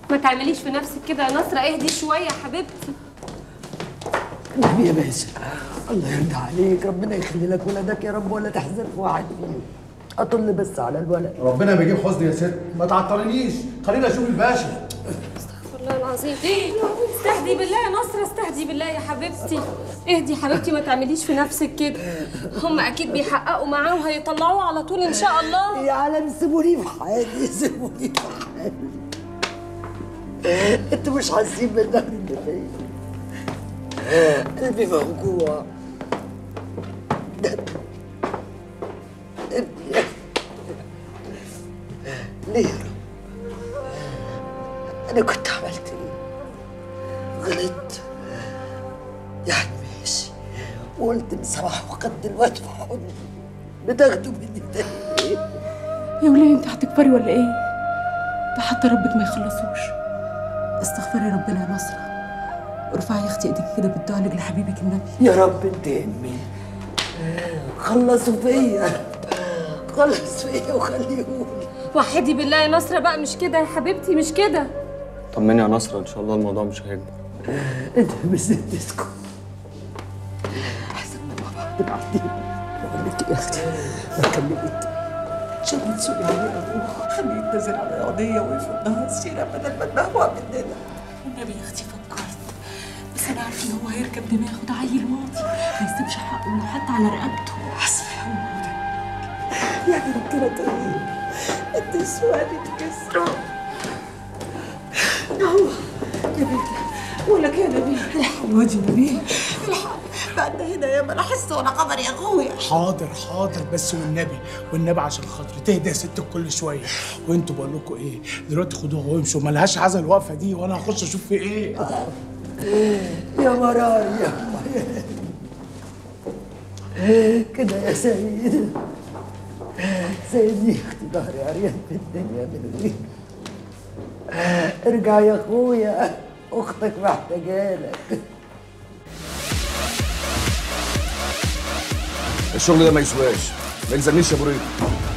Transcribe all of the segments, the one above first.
ما تعمليش في نفسك كده يا نصرة اهدي شوية يا حبيبتي النبي يا باسم الله يرضى عليك ربنا يخلي لك ولدك يا رب ولا تحزن في واحد فيهم اطل بس على الولد ربنا بيجيب حزن يا ست ما تعطلنيش خلينا اشوف الباشا استغفر الله العظيم استهدي بالله يا نصرة استهدي بالله يا حبيبتي اهدي يا حبيبتي ما تعمليش في نفسك كده هم اكيد بيحققوا معاه وهيطلعوه على طول ان شاء الله يا عالم سيبوني في حالي سيبوني في حالي انتوا مش حاسين بالنهر اللي فيا قلبي موجوع ده ابني ليه يا رب انا كنت عملت ايه غلطت يعني ماشي وقلت لصباح وخدت الواد في حضني بتاخده مني تاني يا وليه انت هتكبري ولا ايه؟ ده حتى ربك ما يخلصوش استغفري ربنا يا نصرة ارفعي يا اختي ايدك كده بالدعاء لك لحبيبك النبي يا رب انتقم مني خلصوا فيا خلص فيا وخليهولي وحدي بالله يا نصرة بقى مش كده يا حبيبتي مش كده طمني يا نصرة ان شاء الله الموضوع مش هيكبر انت بس تسكت احسن من بعض بعدين بقول لك يا اختي ما كلمت عشان تسوقي عليه ابوه خليه يتنزل على قضيه ويفوت لها السيره بدل ما تبهوى مننا والنبي يا اختي فكرت بس انا عارفه ان هو هيركب دماغه ده عيل واطي ما يسيبش حقه انه حتى على رقبته حسبي الله يعني ربنا طيب انت السؤال تكسره هو يا بنتي بقول لك يا نبيل الحق الواد يا نبيل الحق بعد هنا يا ما لا حس ولا خبر يا اخويا حاضر حاضر بس والنبي والنبي عشان خاطري تهدى يا ست كل شويه وانتوا بقول لكم ايه دلوقتي خدوها وامشوا ملهاش عزا الوقفه دي وانا هخش اشوف في ايه يا مراري يا مراري كده يا سيد سيدي اختي ظهري عريان في الدنيا من غير ارجع يا اخويا اختك محتاجالك الشغل ده ما يسواش ما يلزمنيش يا ابو ريم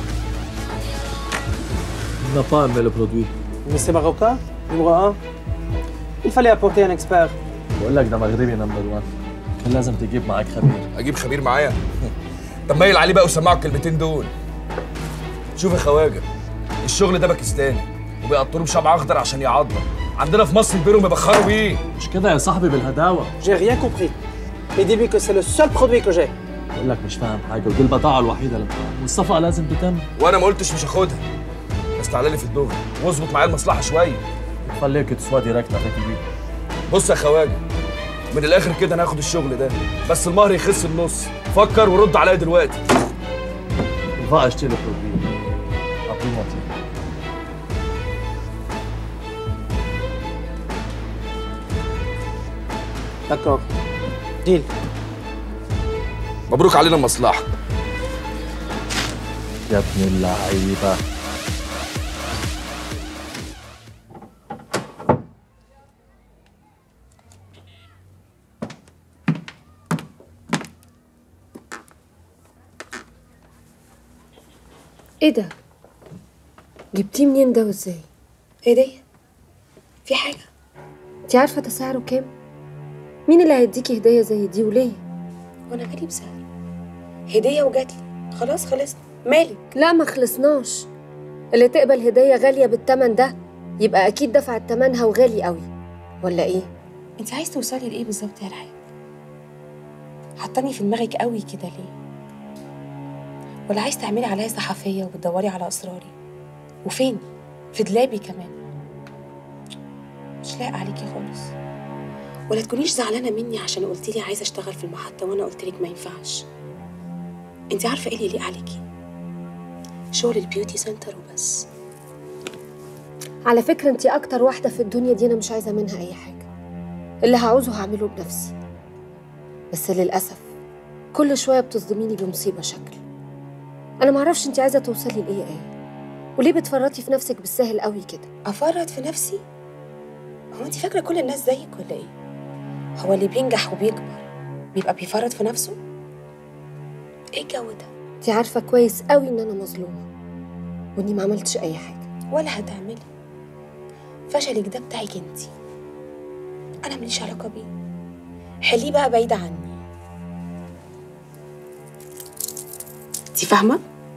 Il n'a pas aimé le produit. Mais c'est marocain, numéro 1. Il fallait apporter un expert. بقول لك ده مغربي نمبر 1 كان لازم تجيب معاك خبير اجيب خبير معايا طب ميل عليه بقى وسمعه الكلمتين دول شوف يا خواجه الشغل ده باكستاني وبيقطروه بشمع اخضر عشان يعضل عندنا في مصر يبيروا بيبخروا بيه مش كده يا صاحبي بالهداوه J'ai rien compris. Mais dis-lui que c'est le seul produit que j'ai. بقول لك مش فاهم حاجه ودي البضاعه الوحيده اللي معاك والصفقه لازم تتم وانا ما قلتش مش هاخدها بس تعالى لي في الدغري واظبط معايا المصلحه شويه خليك تسوى ديريكت افيك البيت بص يا خواجه من الاخر كده انا هاخد الشغل ده بس المهر يخس النص فكر ورد عليا دلوقتي va acheter le produit à prix moitié D'accord. Deal. مبروك علينا المصلحه يا ابن اللعيبه ايه ده جبتيه منين ده وازاي هدية في حاجة انت عارفه ده سعره كام مين اللي هيديكي هديه زي دي وليه وانا مالي بسعر هدية وجاتلي خلاص خلصنا مالك لا ما خلصناش اللي تقبل هديه غاليه بالتمن ده يبقى اكيد دفعت تمنها وغالي قوي ولا ايه انت عايز توصلي لايه بالظبط يا رحاب حطاني في دماغك قوي كده ليه ولا عايز تعملي عليا صحفية وبتدوري على أسراري وفين في دلابي كمان مش لايق عليكي خالص ولا تكونيش زعلانة مني عشان قلتي لي عايزة أشتغل في المحطة وأنا قلت لك ما ينفعش انت عارفة ايه اللي يليق عليكي شغل البيوتي سنتر وبس على فكره انت اكتر واحده في الدنيا دي انا مش عايزه منها اي حاجه اللي هعوزه هعمله بنفسي بس للاسف كل شويه بتصدميني بمصيبه شكل انا معرفش انت عايزه توصلي لايه ايه وليه بتفرطي في نفسك بالسهل قوي كده أفرط في نفسي هو انت فاكرة كل الناس زيك ولا ايه هو اللي بينجح وبيكبر بيبقى بيفرط في نفسه ايه الجو ده انت عارفه كويس قوي ان انا مظلومه واني ما عملتش اي حاجه ولا هتعملي فشلك ده بتاعك انتي انا ماليش علاقه بيه حليه بقى بعيد عني انتي فاهمه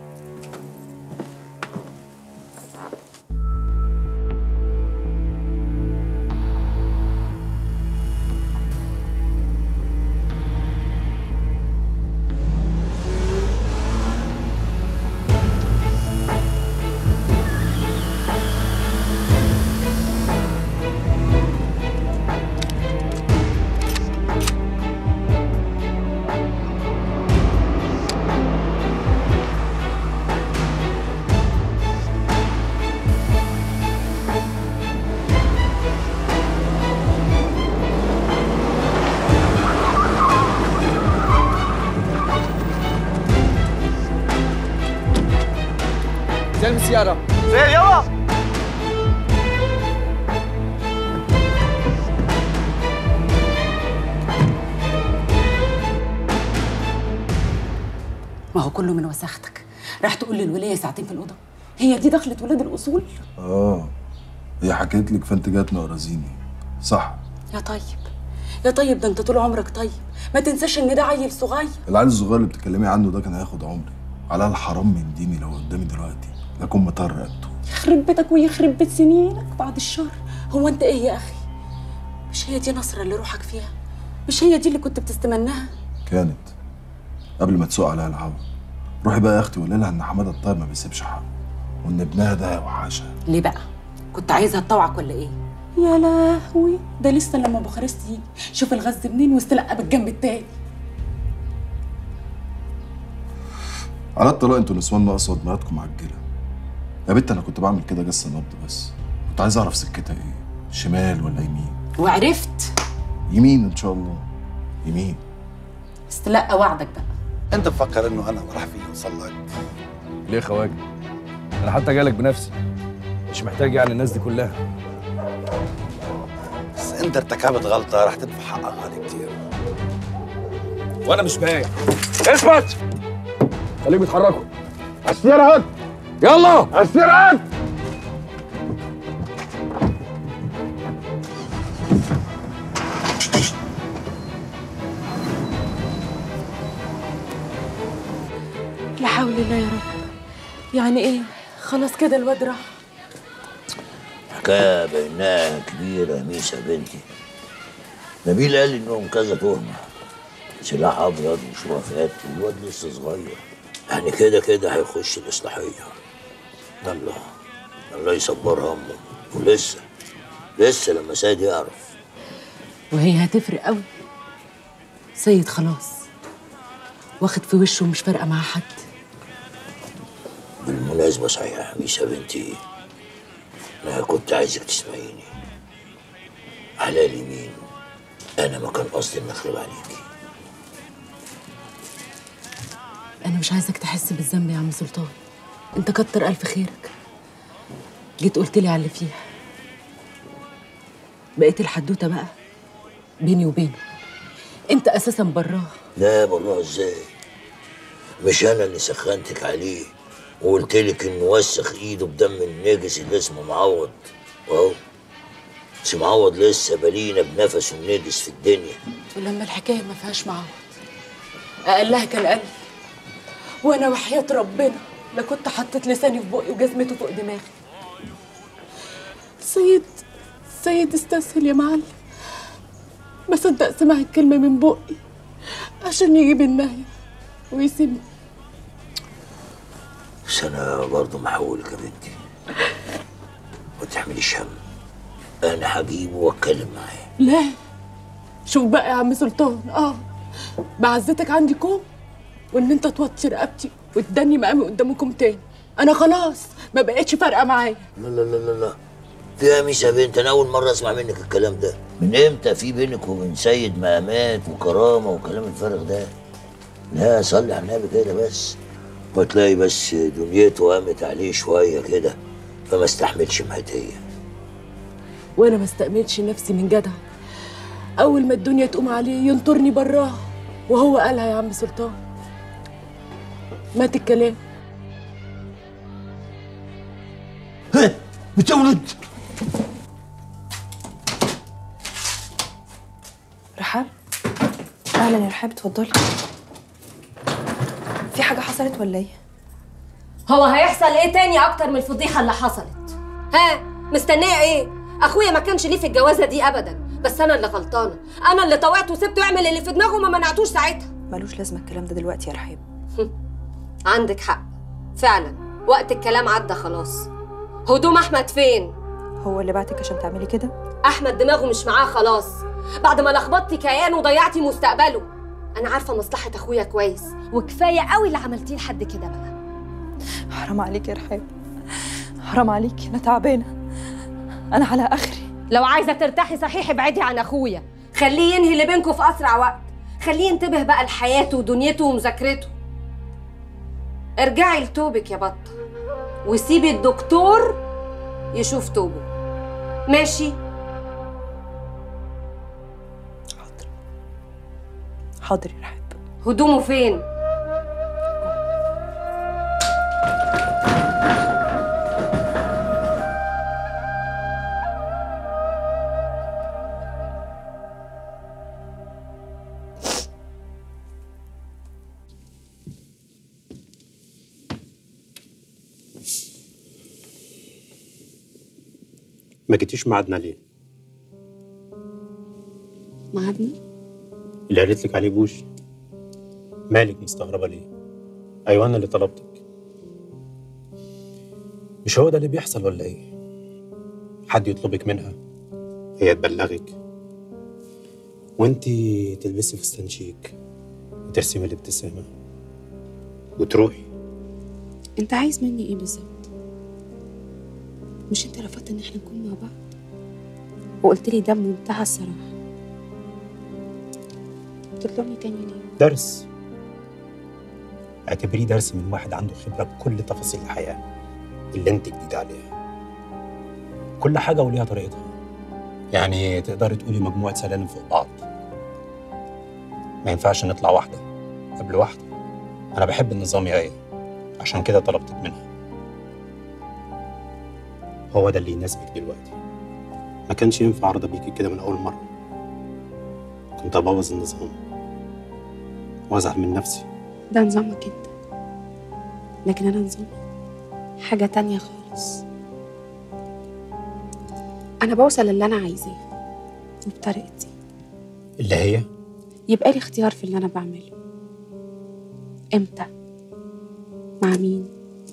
زي السيارة زي يلا ما هو كله من وساختك راح تقول للولية ساعتين في الأوضة هي دي دخلت ولاد الأصول اه هي حكيت لك فانت جات مقرزيني صح يا طيب يا طيب ده انت طول عمرك طيب ما تنساش ان ده عيل صغير العيل الصغير اللي بتتكلمي عنه ده كان هياخد عمري على الحرام من ديني لو قدامي دلوقتي لكن مطر رقبته يخرب بيتك ويخرب بيت سنينك بعد الشر هو انت ايه يا اخي مش هي دي نصرة اللي روحك فيها مش هي دي اللي كنت بتستمناها كانت قبل ما تسوق عليها الهوا روحي بقى يا اختي وقولي لها ان حماده الطيب ما بيسيبش حقه وان ابنها ده وحشها ليه بقى كنت عايزها تطوعك ولا ايه يا لهوي ده لسه لما بوخارست يجي شوف الغز منين واستلقى بالجنب التاني على الطلاق انتوا نسوان ناقصه ودماغاتكم معجله يا بنت انا كنت بعمل كده جس نبض بس كنت عايز اعرف سكتها ايه شمال ولا يمين وعرفت يمين ان شاء الله يمين استلقى وعدك بقى انت مفكر انه انا راح فيه اوصل لك ليه يا خواجه؟ انا حتى جالك بنفسي مش محتاج يعني الناس دي كلها بس انت ارتكبت غلطه راح تدفع حقك غالي كتير وانا مش بايع اثبت خليهم يتحركوا السيارة يلا السيارة لا حول الله يا رب يعني ايه خلاص كده الواد راح حكاية بينها كبيرة يا ميسة بنتي نبيل قال إنهم كذا تهمة سلاح أبيض وشرفات والواد لسه صغير يعني كده كده هيخش الإصلاحية الله الله يصبرها أمه ولسه لسه لما سيد يعرف وهي هتفرق قوي سيد خلاص واخد في وشه ومش فارقه مع حد بالمناسبة صحيح يا ميسة بنتي أنا كنت عايزك تسمعيني على اليمين أنا ما كان قصدي إن أخرب عليكي انا مش عايزك تحس بالذنب يا عم سلطان انت كتر الف خيرك جيت قلت لي على اللي فيها بقيت الحدوته بقى بيني وبينه انت اساسا براه لا والله ازاي مش انا اللي سخنتك عليه وقلت لك انه وسخ ايده بدم النجس اللي اسمه معوض واهو بس معوض لسه بالينا بنفسه النجس في الدنيا ولما الحكايه ما فيهاش معوض اقلها كان قلبي وانا وحياه ربنا لا كنت حطيت لساني في بقي وجزمته فوق دماغي سيد سيد استسهل يا معلم ما صدق سمع الكلمه من بقي عشان يجيب النهي ويسيبني بس انا برضه محولك يا بنتي ما تحمليش هم انا هجيبه واتكلم معاه لا شوف بقى يا عم سلطان اه بعزتك عندي كوم وان انت توطي رقبتي وتدني مقامي قدامكم تاني انا خلاص ما بقتش فارقه معايا لا لا لا لا لا فيها ميس يا بنت انا اول مره اسمع منك الكلام ده من امتى في بينك وبين سيد مقامات وكرامه وكلام الفارغ ده لا صلي على النبي كده بس وتلاقي بس دنيته قامت عليه شويه كده فما استحملش مهاتيه وانا ما استأمنش نفسي من جدع اول ما الدنيا تقوم عليه ينطرني براها وهو قالها يا عم سلطان مات الكلام بتولد رحاب اهلا يا رحاب اتفضلي في حاجه حصلت ولا ايه هو هيحصل ايه تاني اكتر من الفضيحه اللي حصلت ها مستنيه ايه اخويا ما كانش ليه في الجوازه دي ابدا بس انا اللي غلطانه انا اللي طوعت وسبته يعمل اللي في دماغه وما منعتوش ساعتها ملوش لازمه الكلام ده دلوقتي يا رحاب عندك حق فعلا وقت الكلام عدى خلاص هدوم احمد فين هو اللي بعتك عشان تعملي كده احمد دماغه مش معاه خلاص بعد ما لخبطتي كيانه وضيعتي مستقبله انا عارفه مصلحه اخويا كويس وكفايه قوي اللي عملتيه لحد كده بقى حرام عليك يا رحاب حرام عليك انا تعبانه انا على اخري لو عايزه ترتاحي صحيح ابعدي عن اخويا خليه ينهي اللي بينكم في اسرع وقت خليه ينتبه بقى لحياته ودنيته ومذاكرته ارجعي لتوبك يا بطه وسيبي الدكتور يشوف توبه ماشي حاضر يا رحاب هدومه فين ما جيتيش ميعادنا ليه؟ ميعادنا اللي قالت لك عليه بوش مالك مستغربة ليه؟ أيوة أنا اللي طلبتك مش هو ده اللي بيحصل ولا إيه؟ حد يطلبك منها هي تبلغك وانتي تلبسي فستان شيك وترسمي الابتسامة وتروحي انت عايز مني ايه بالظبط مش انت رفضت ان احنا نكون مع بعض وقلت لي ده بمنتهى الصراحه تطلبني تاني ليه درس اعتبريه درس من واحد عنده خبرة بكل تفاصيل الحياة اللي انت جديد عليها كل حاجة وليها طريقتها يعني تقدري تقولي مجموعة سلالم فوق بعض ما ينفعش نطلع واحدة قبل واحدة أنا بحب النظام يا آية عشان كده طلبتك منها هو ده اللي يناسبك دلوقتي ما كانش ينفع أرضى بيكي كده من أول مرة كنت أبوظ النظام وأزعل من نفسي ده نظامك انت لكن انا نظامي حاجه تانية خالص انا بوصل اللي انا عايزاه وبطريقتي اللي هي يبقى لي اختيار في اللي انا بعمله امتى مع مين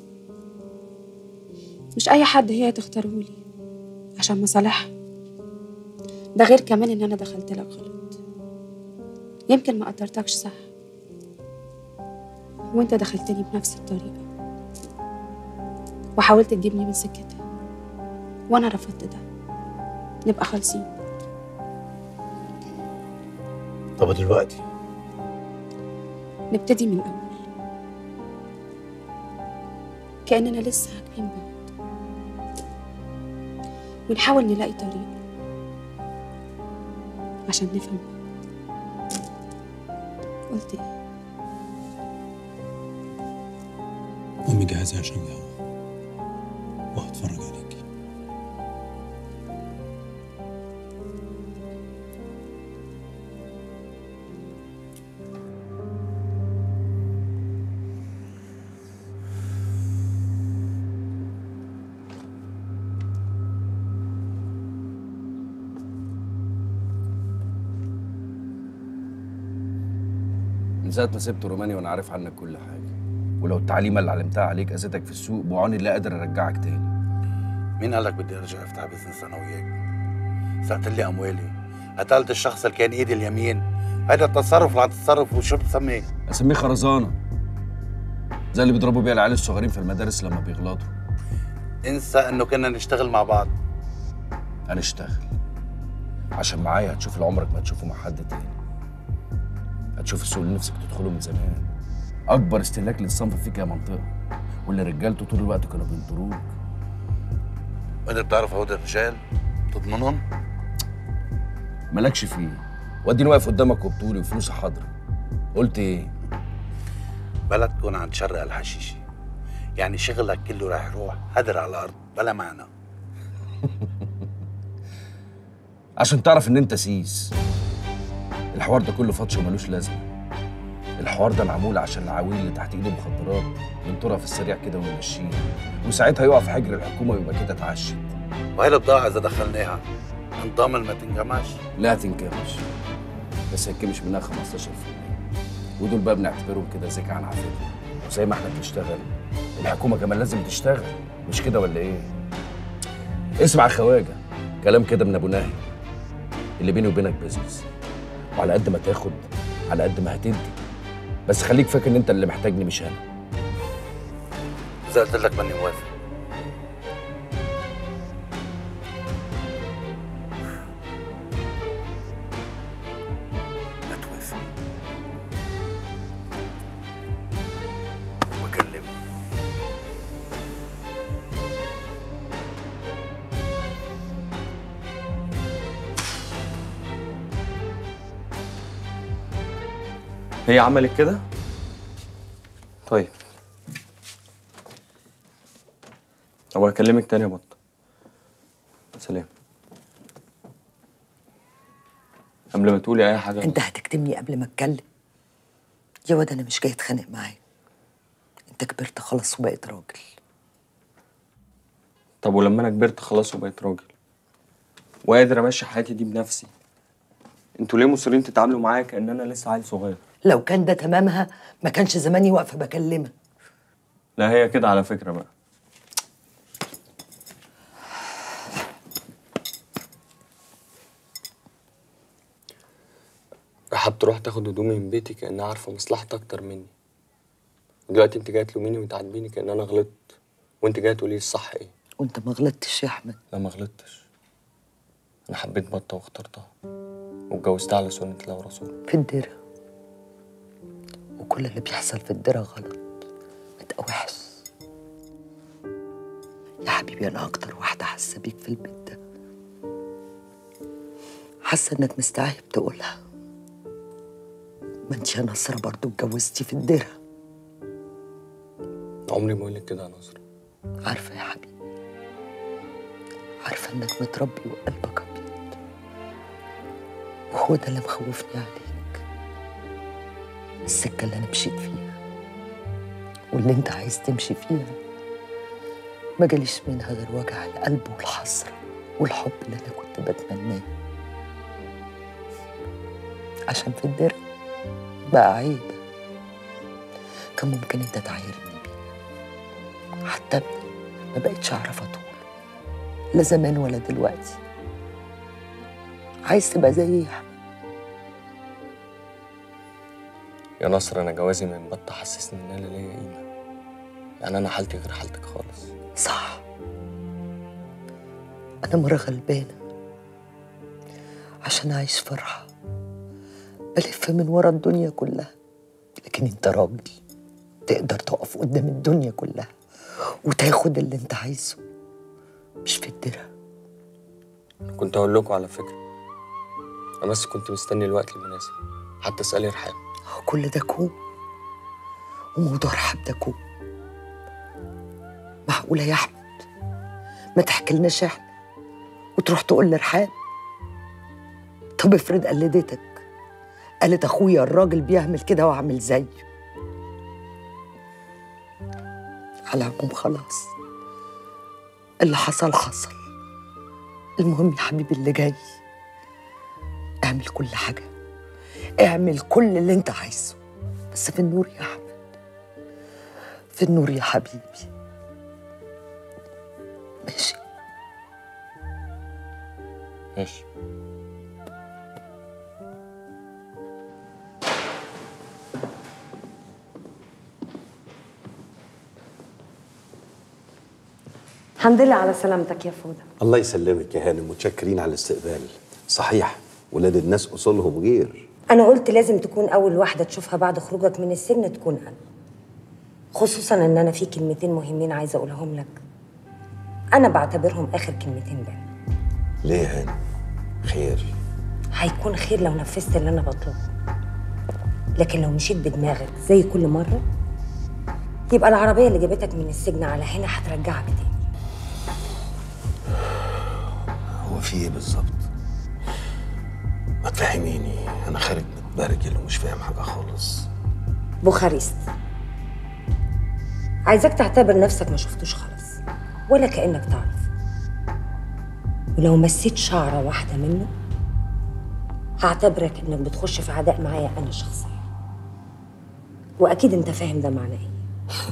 مش اي حد هي تختاره لي عشان مصالحها ده غير كمان ان انا دخلت لك غلط يمكن ما قدرتكش صح وانت دخلتني بنفس الطريقه وحاولت تجيبني من سكتها وانا رفضت ده نبقى خالصين طب دلوقتي نبتدي من الأول كأننا لسه عاجبين بعض ونحاول نلاقي طريقة عشان نفهم بعض قلت ايه؟ قومي جهزي عشان الهوا وهتفرج عليكي من ساعة ما سبت روماني وأنا عارف عنك كل حاجة ولو التعليمة اللي علمتها عليك أذتك في السوق بعاني لا قادر أرجعك تاني مين قالك بدي ارجع افتح بزنس انا وياك؟ سرقت لي اموالي قتلت الشخص اللي كان ايدي اليمين هذا التصرف اللي هتتصرف وشو بتسميه؟ أسميه خرزانة زي اللي بيضربوا بيها العيال الصغيرين في المدارس لما بيغلطوا انسى انه كنا نشتغل مع بعض هنشتغل عشان معايا هتشوف اللي عمرك ما هتشوفه مع حد تاني هتشوف السوق اللي نفسك تدخله من زمان أكبر استهلاك للصنف فيك يا منطقة واللي رجالته طول الوقت كانوا بينطروك وانت بتعرف هود الرجال تضمنهم؟ مالكش فيه واديني واقف قدامك وبطولي وفلوسي حاضرة قلت ايه؟ بلدكم عند شرق الحشيشي يعني شغلك كله راح يروح هدر على الارض بلا معنى عشان تعرف ان انت سيس الحوار ده كله فطش وملوش لازمه الحوار ده معمول عشان العويل اللي تحت ايده مخدرات ينطرها في السريع كده ويمشيه وساعتها يقع في حجر الحكومه ويبقى كده اتعشت وهي البضاعة إذا دخلناها نضامن ما تنجمعش لا تنكمش بس هيتكمش منها 15% ودول بقى بنعتبرهم كده ذكي عن عافيتنا وزي ما احنا بنشتغل الحكومه كمان لازم تشتغل مش كده ولا ايه؟ اسمع يا خواجه كلام كده من ابو ناهي اللي بيني وبينك بيزنس وعلى قد ما تاخد على قد ما هتدي بس خليك فاكر ان انت اللي محتاجني مش انا إذا قلت لك ماني موافق ما توافق وكلمني هي عملت كده طيب طب هكلمك تاني يا بطة سلام قبل ما تقولي اي حاجه انت هتكتمني قبل ما اتكلم يا واد انا مش جاي اتخانق معاك انت كبرت خلاص وبقيت راجل طب ولما انا كبرت خلاص وبقيت راجل وقادر امشي حياتي دي بنفسي انتوا ليه مصرين تتعاملوا معايا كان انا لسه عيل صغير لو كان ده تمامها ما كانش زماني واقفه بكلمك لا هي كده على فكره بقى رحب تروح تاخد هدومي من بيتي كأنها عارفة مصلحتي أكتر مني دلوقتي أنت جاية تلوميني وتعاتبيني كأن أنا غلطت وأنت جاية تقولي الصح إيه وانت ما غلطتش يا احمد لا ما غلطتش أنا حبيت بطة واخترتها واتجوزتها على سنة الله ورسوله في الدرة وكل اللي بيحصل في الدرة غلط بتبقى وحش يا حبيبي انا اكتر واحده حاسه بيك في البيت ده حاسه انك مستعيب تقولها ما انت يا نصرة برضو اتجوزتي في الدرة عمري ما أقولك كده يا نصر عارفة يا حبيبي عارفة انك متربي وقلبك ابيض وهو ده اللي مخوفني عليك السكة اللي انا مشيت فيها واللي انت عايز تمشي فيها ما جاليش منها غير وجع القلب والحسرة والحب اللي انا كنت بتمناه عشان في الدرة بقى عيب كان ممكن انت تعايرني بيه حتى ابني ما بقتش اعرف اطول لا زمان ولا دلوقتي عايز تبقى زيي يا أحمد. يا نصر أنا جوازي من بطة حسسني إن أنا ليا قيمة يعني أنا حالتي غير حالتك خالص صح أنا مرة غلبانة عشان أعيش فرحة بلف من ورا الدنيا كلها لكن أنت راجل تقدر تقف قدام الدنيا كلها وتاخد اللي أنت عايزه مش في الدرة كنت هقول لكم على فكرة أنا بس كنت مستني الوقت المناسب حتى اسألي رحاب هو كل ده كوم وموضوع رحاب ده كوم معقولة يا أحمد ما تحكيلناش إحنا وتروح تقول لرحاب طب افرض قلدتك قالت أخويا الراجل بيعمل كده وأعمل زيه على العموم خلاص اللي حصل حصل المهم يا حبيبي اللي جاي اعمل كل حاجة اعمل كل اللي انت عايزه بس في النور يا أحمد في النور يا حبيبي ماشي ماشي الحمد لله على سلامتك يا فوده الله يسلمك يا هانم متشكرين على الاستقبال صحيح ولاد الناس اصولهم غير انا قلت لازم تكون اول واحده تشوفها بعد خروجك من السجن تكون انا خصوصا ان انا في كلمتين مهمين عايزه اقولهم لك انا بعتبرهم اخر كلمتين بقى ليه يا هانم خير هيكون خير لو نفذت اللي انا بطلبه لكن لو مشيت بدماغك زي كل مره يبقى العربيه اللي جابتك من السجن على هنا هترجعك تاني هو في ايه بالظبط ما تفهميني انا خارج متبرجل ومش فاهم حاجه خالص بوخارست عايزاك تعتبر نفسك ما شفتوش خالص ولا كأنك تعرف ولو مسيت شعرة واحدة منه هعتبرك انك بتخش في عداء معايا انا شخصيا واكيد انت فاهم ده معناه ايه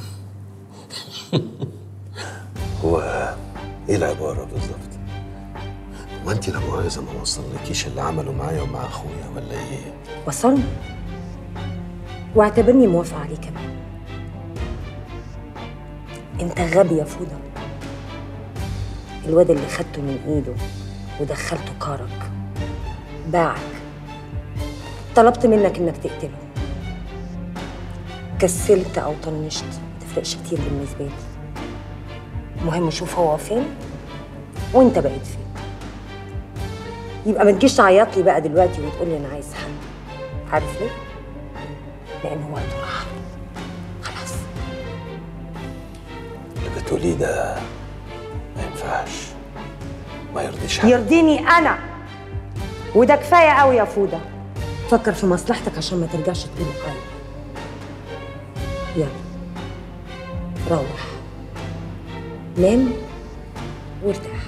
هو ايه العباره بالظبط هو انت لا مؤاخذه ما وصلكيش اللي عمله معايا ومع اخويا ولا ايه وصلنا واعتبرني موافقة عليه كمان انت غبي يا فوضى الواد اللي خدته من ايده ودخلته كارك باعك طلبت منك انك تقتله كسلت او طنشت ما تفرقش كتير بالنسبه لي المهم شوف هو فين وانت بقيت فين يبقى ما تجيش تعيط لي بقى دلوقتي وتقول لي انا عايز حل عارف ليه لان وقته راح اللي بتقوليه ده ما ينفعش ما يرضيش حد يرضيني انا وده كفايه قوي يا فوده فكر في مصلحتك عشان ما ترجعش تقول حاجه يلا روح نام وارتاح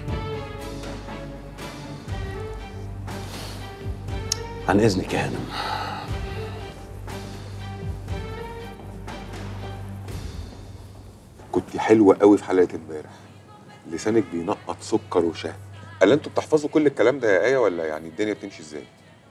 عن اذنك يا هانم كنت حلوة قوي في حلقة امبارح لسانك بينقط سكر وشهد قال انتوا بتحفظوا كل الكلام ده يا آية ولا يعني الدنيا بتمشي ازاي؟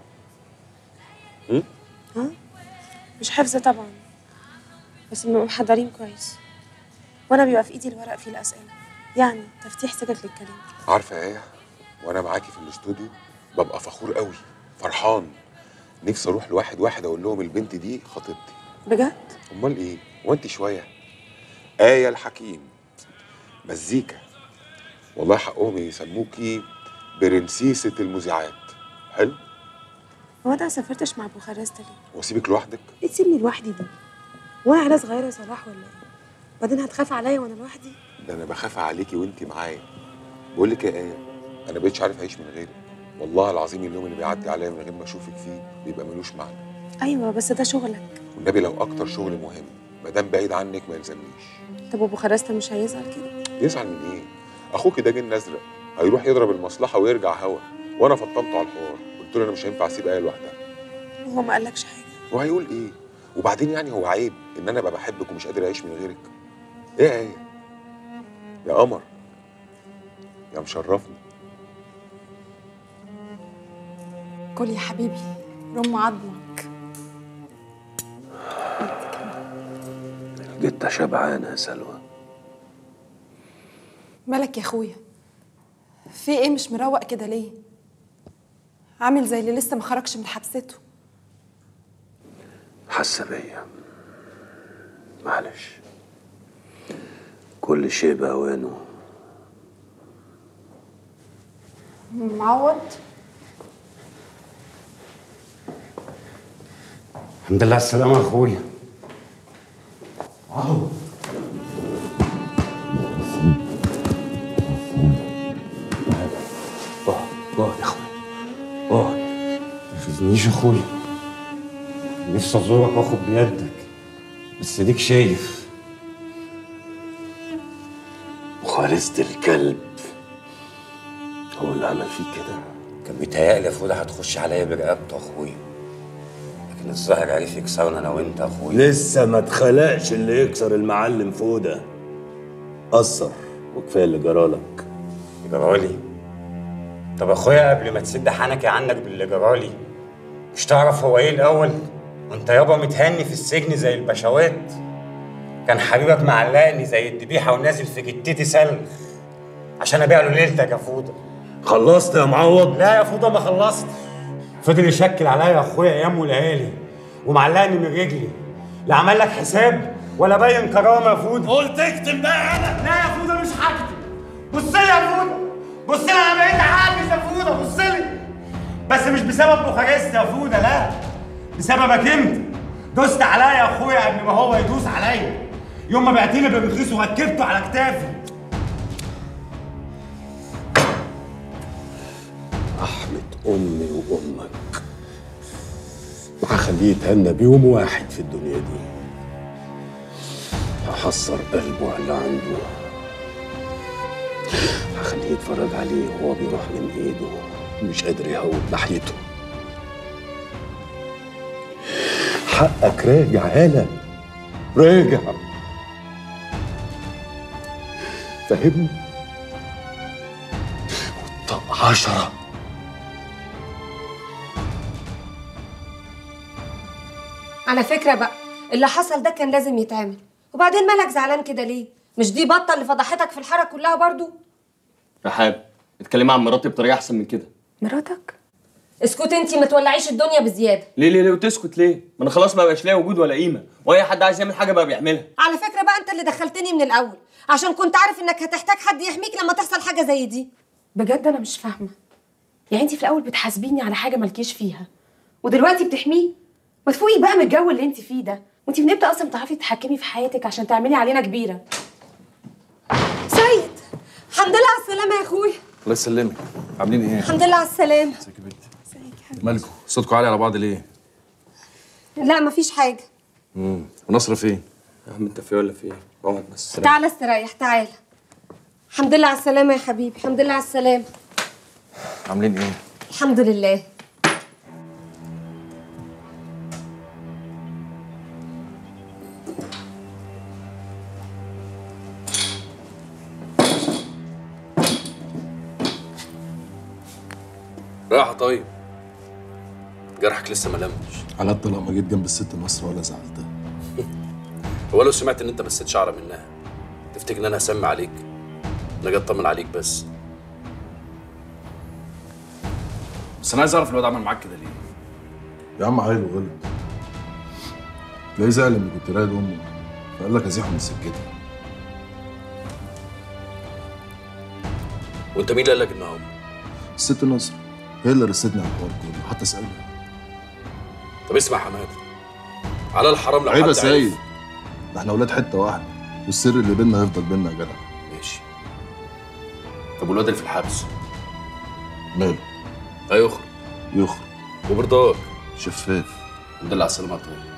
هم؟ ها مش حفظ طبعا بس بنبقى محضرين كويس وانا بيبقى في ايدي الورق فيه الاسئله يعني تفتيح سكك للكلام عارفة يا آية وانا معاكي في الاستوديو ببقى فخور قوي فرحان نفسي اروح لواحد واحد اقول لهم البنت دي خطيبتي بجد امال ايه؟ وانت شوية آية الحكيم مزيكا والله حقهم يسموكي برنسيسة المذيعات حلو؟ هو انا ما سافرتش مع بوخارست ليه واسيبك لوحدك ليه تسيبني لوحدي دي وانا عيله صغيره يا صلاح ولا ايه بعدين هتخاف عليا وانا لوحدي ده انا بخاف عليكي وانت معايا بقول لك يا ايه انا بقيتش عارف اعيش من غيرك والله العظيم اليوم اللي بيعدي عليا من غير ما اشوفك فيه بيبقى ملوش معنى ايوه بس ده شغلك والنبي لو اكتر شغل مهم ما دام بعيد عنك ما يلزمنيش طب وبوخارست مش هيزعل كده يزعل من ايه اخوك ده جن ازرق هيروح يضرب المصلحه ويرجع هوا وانا فطمته على الحوار قلت له انا مش هينفع اسيب ايه لوحدها وهو ما قالكش حاجه وهيقول ايه وبعدين يعني هو عيب ان انا ابقى بحبك ومش قادر اعيش من غيرك ايه يا ايه يا قمر يا مشرفني كل يا حبيبي رم عظمك الجتة شبعانة يا سلوى مالك يا اخويا في ايه مش مروق كده ليه عامل زي اللي لسه ما خرجش من حبسته حاسة بيا معلش كل شيء بأوانه معوض الحمد لله على السلامة يا اخويا اهو اقعد يا اخويا اقعد ما تفزنيش يا اخويا نفسي ازورك واخد بيدك بس ديك شايف وخالصة الكلب هو اللي عمل فيك كده كان بيتهيألي يا فوده هتخش عليا برقبته يا اخويا لكن الظاهر عرف يكسرنا انا وانت يا اخويا لسه ما اتخلقش اللي يكسر المعلم فودة قصر وكفايه اللي جرالك جرالي طب اخويا قبل ما تسد حنكي عنك باللي جرالي مش تعرف هو ايه الاول وانت يابا متهني في السجن زي البشوات كان حبيبك معلقني زي الذبيحه ونازل في جتتي سلخ عشان ابيع له ليلتك يا فوده خلصت يا معوض لا يا فوده ما خلصت فضل يشكل عليا يا اخويا ايام وليالي ومعلقني من رجلي لا عمل لك حساب ولا بين كرامه يا فوده قلت اكتب بقى انا لا يا فوده مش هكتب بص لي يا فوده بص لي انا بقيت حافظ يا فوده بص لي بس مش بسبب بوخارست يا فوده لا بسببك انت دوست عليا يا اخويا قبل ما هو يدوس عليا يوم ما بعتني بالرخيص وركبته على كتافي رحمة أمي وأمك وهخليه يتهنى بيوم واحد في الدنيا دي هحصر قلبه على اللي عنده هخليه يتفرج عليه وهو بيروح من ايده مش قادر يهود ناحيته حقك راجع هلا راجع فاهمني والطق عشرة على فكرة بقى اللي حصل ده كان لازم يتعمل وبعدين مالك زعلان كده ليه؟ مش دي بطة اللي فضحتك في الحارة كلها برضو؟ رحاب اتكلمي عن مراتي بطريقه احسن من كده مراتك؟ اسكت انتي ما تولعيش الدنيا بزيادة ليه ليه ليه وتسكت ليه ما انا خلاص ما بقاش ليا وجود ولا قيمه واي حد عايز يعمل حاجه بقى بيعملها على فكرة بقى انت اللي دخلتني من الأول عشان كنت عارف انك هتحتاج حد يحميك لما تحصل حاجة زي دي بجد انا مش فاهمه يعني انت في الاول بتحاسبيني على حاجه مالكيش فيها ودلوقتي بتحميه ما تفوقي بقى من الجو اللي انت فيه ده وانت من امتى اصلا بتعرفي تتحكمي في حياتك عشان تعملي علينا كبيره سيد الحمد لله على السلامة يا اخويا الله يسلمك عاملين ايه؟ الحمد لله على السلامة مالكم صوتكم عالي على بعض ليه؟ لا مفيش حاجة امم ونصر فين؟ يا عم انت في ولا في ايه؟ اقعد بس تعالى استريح تعالى الحمد لله على السلامة يا حبيبي الحمد لله على السلامة عاملين ايه؟ الحمد لله راحة طيب جرحك لسه ما لمش على الطلاق ما جيت جنب الست نصر ولا زعلتها هو لو سمعت ان انت مسيت شعره منها تفتكر ان انا هسمي عليك انا جاي اطمن عليك بس بس انا عايز اعرف الواد عمل معاك كده ليه يا عم عيل وغلط تلاقيه زعل اني كنت رايد امه فقال لك ازيحه من سكتي وانت مين اللي قال لك انها امه الست نصر هي اللي رستني على الحوار كله حتى سألني طب اسمع يا حماد على الحرام لو عيب يا حد سيد عرف ده احنا ولاد حته واحده والسر اللي بينا هيفضل بينا يا جدع ماشي طب والواد اللي في الحبس ماله هيخرج يخرج وبرضاك شفاف الحمد لله على السلامه يا طيب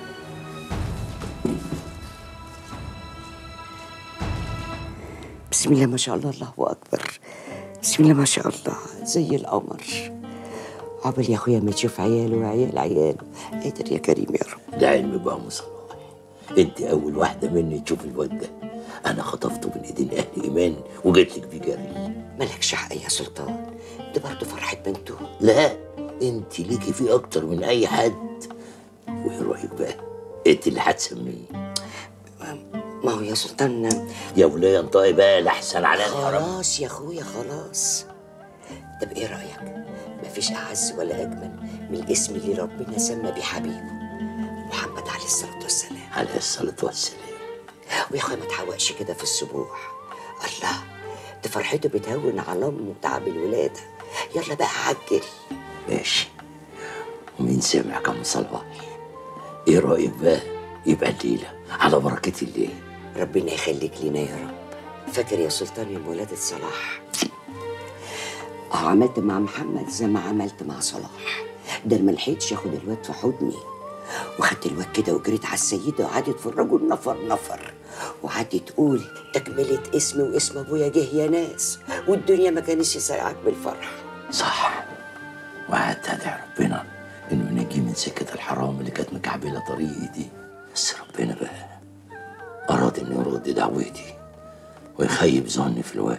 بسم الله ما شاء الله الله اكبر بسم الله ما شاء الله زي القمر عقبال يا اخويا ما تشوف عياله وعيال عياله قادر يا كريم يا رب ده علم بقى مصلح انت اول واحده مني تشوف الواد ده انا خطفته من ايدين اهل ايمان وجيت لك بيه جري مالكش حق يا سلطان ده برضه فرحة بنته لا انت ليكي فيه اكتر من اي حد وايه رايك بقى انت اللي هتسميه ما هو يا سلطان يا ولايه انطقي بقى لاحسن على الحرام خلاص يا اخويا خلاص طب ايه رايك مفيش اعز ولا اجمل من الاسم اللي ربنا سمى بيه حبيبه محمد عليه الصلاه والسلام عليه الصلاه والسلام ويا اخويا ما تحوقش كده في السبوح الله دي فرحته بتهون على امه تعب الولاده يلا بقى عجل ماشي ومين سمعك يا ام صلاح ايه رايك بقى يبقى الليله على بركه الله ربنا يخليك لينا يا رب فاكر يا سلطان يوم ولادة صلاح اه عملت مع محمد زي ما عملت مع صلاح ده ما لحقتش اخد الواد في حضني وخدت الواد كده وجريت على السيده وقعدت تفرجوا نفر نفر وقعدت تقول تكملة اسمي واسم ابويا جه يا ناس والدنيا ما كانتش سايعاك بالفرح صح وقعدت ادعي ربنا انه ينجيه من سكه الحرام اللي كانت مكعبله طريقي دي بس ربنا بقى اراد انه يرد دعوتي ويخيب ظني في الوقت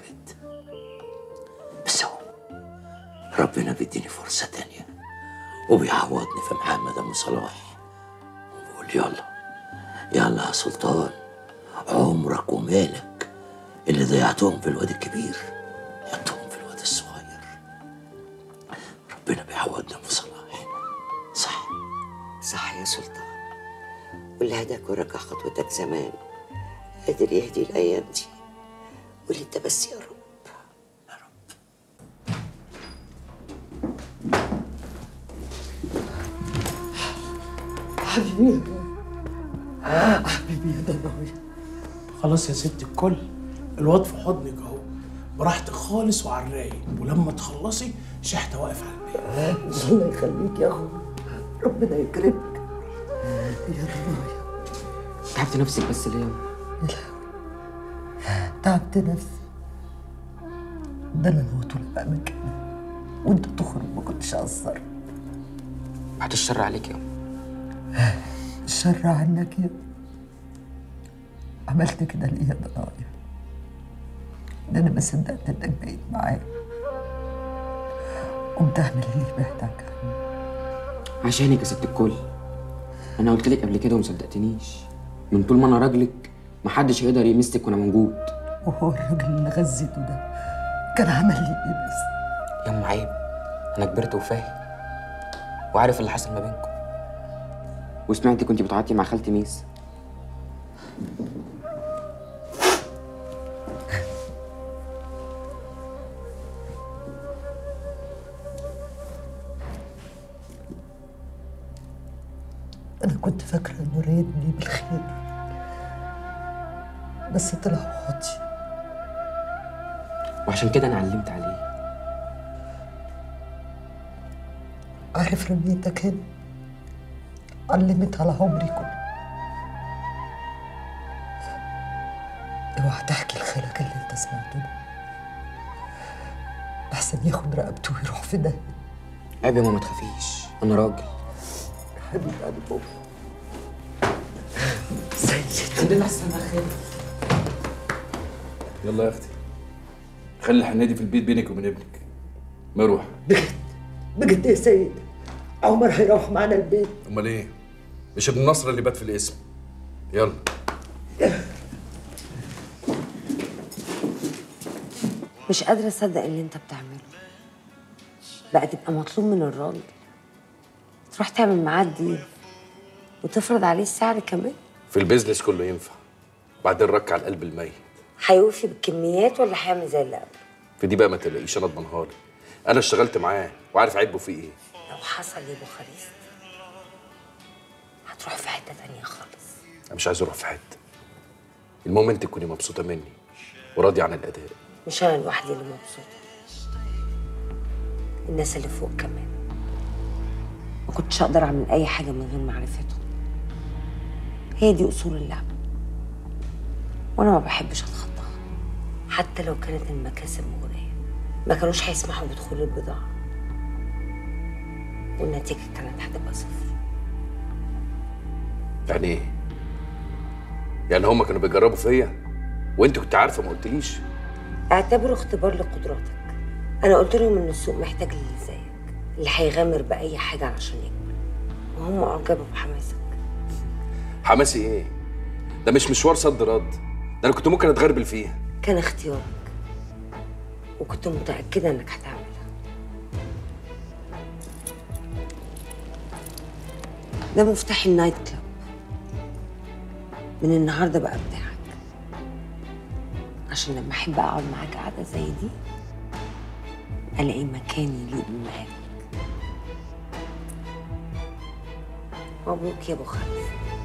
بس هو ربنا بيديني فرصه تانية وبيعوضني في محمد ابو صلاح وبقول يلا يلا يا سلطان عمرك ومالك اللي ضيعتهم في الواد الكبير حطهم في الواد الصغير ربنا بيعوضنا ابو صلاح صح صح يا سلطان واللي هداك ورجع خطوتك زمان قادر يهدي الايام دي قول انت بس يا رب حبيبي حبيبي يا دنوي خلاص يا ست الكل الواد في حضنك اهو براحتك خالص وعلى الرايق ولما تخلصي شحته واقف على الباب الله يخليك يا اخو ربنا يكرمك يا ضنايا تعبت نفسك بس ليه ياما تعبت نفسي ده انا لو طول بقى مكانك وانت تخرج ما كنتش اقصر بعد الشر عليك ياما الشر عنك يا عملت كده ليه يا ضنايا ده انا ما صدقت انك بقيت معايا قمت اعمل اللي يبعدك عني عشانك يا ست الكل انا قلت لك قبل كده وما صدقتنيش من طول ما انا راجلك محدش هيقدر يمسك وانا موجود وهو الراجل اللي غزيته ده كان عمل لي ايه بس يا ام عيب انا كبرت وفاهم وعارف اللي حصل ما بينكم وسمعتي كنت بتعاطي مع خالتي ميس انا كنت فاكره انه رايدني بالخير بس طلع واطي وعشان كده انا علمت عليه عارف رميتك هنا علمت على عمري كله اوعى تحكي لخالك اللي انت سمعته ده احسن ياخد رقبته ويروح في ده عيب يا ماما ما تخافيش انا راجل حبيب قلبي بابا سيد الحمد لله على السلامه خير يلا يا اختي خلي الحنيه دي في البيت بينك وبين ابنك ما يروح بجد يا سيد عمر هيروح معانا البيت امال ايه مش ابن نصر اللي بات في الاسم يلا مش قادرة أصدق اللي أنت بتعمله بقى تبقى مطلوب من الراجل تروح تعمل معاه الديل وتفرض عليه السعر كمان في البيزنس كله ينفع بعدين رك على القلب الميت هيوفي بالكميات ولا هيعمل زي اللي قبل في دي بقى ما تلاقيش انا اضمنها لك انا اشتغلت معاه وعارف عيبه فيه ايه لو حصل يا بوخارست هتروح في حتة تانية خالص انا مش عايز اروح في حته المهم انت تكوني مبسوطه مني وراضيه عن الاداء مش أنا لوحدي اللي مبسوطة الناس اللي فوق كمان ما كنتش أقدر أعمل أي حاجة من غير معرفتهم هي دي أصول اللعبة وأنا ما بحبش أتخطاها حتى لو كانت المكاسب مغرية ما كانوش هيسمحوا بدخول البضاعة والنتيجة كانت هتبقى صفر يعني ايه يعني هما كانوا بيجربوا فيا وانت كنت عارفه ما قلتليش اعتبره اختبار لقدراتك انا قلت لهم ان السوق محتاج للي زيك اللي هيغامر باي حاجه علشان يكبر وهم اعجبوا بحماسك حماسي ايه ده مش مشوار صد رد ده انا كنت ممكن اتغربل فيها كان اختيارك وكنت متاكده انك هتعملها ده مفتاح النايت كلاب من النهارده بقى بتاعك عشان لما احب اقعد معاك قعده زي دي الاقي مكان يليق بمقامك مبروك يا ابو خالد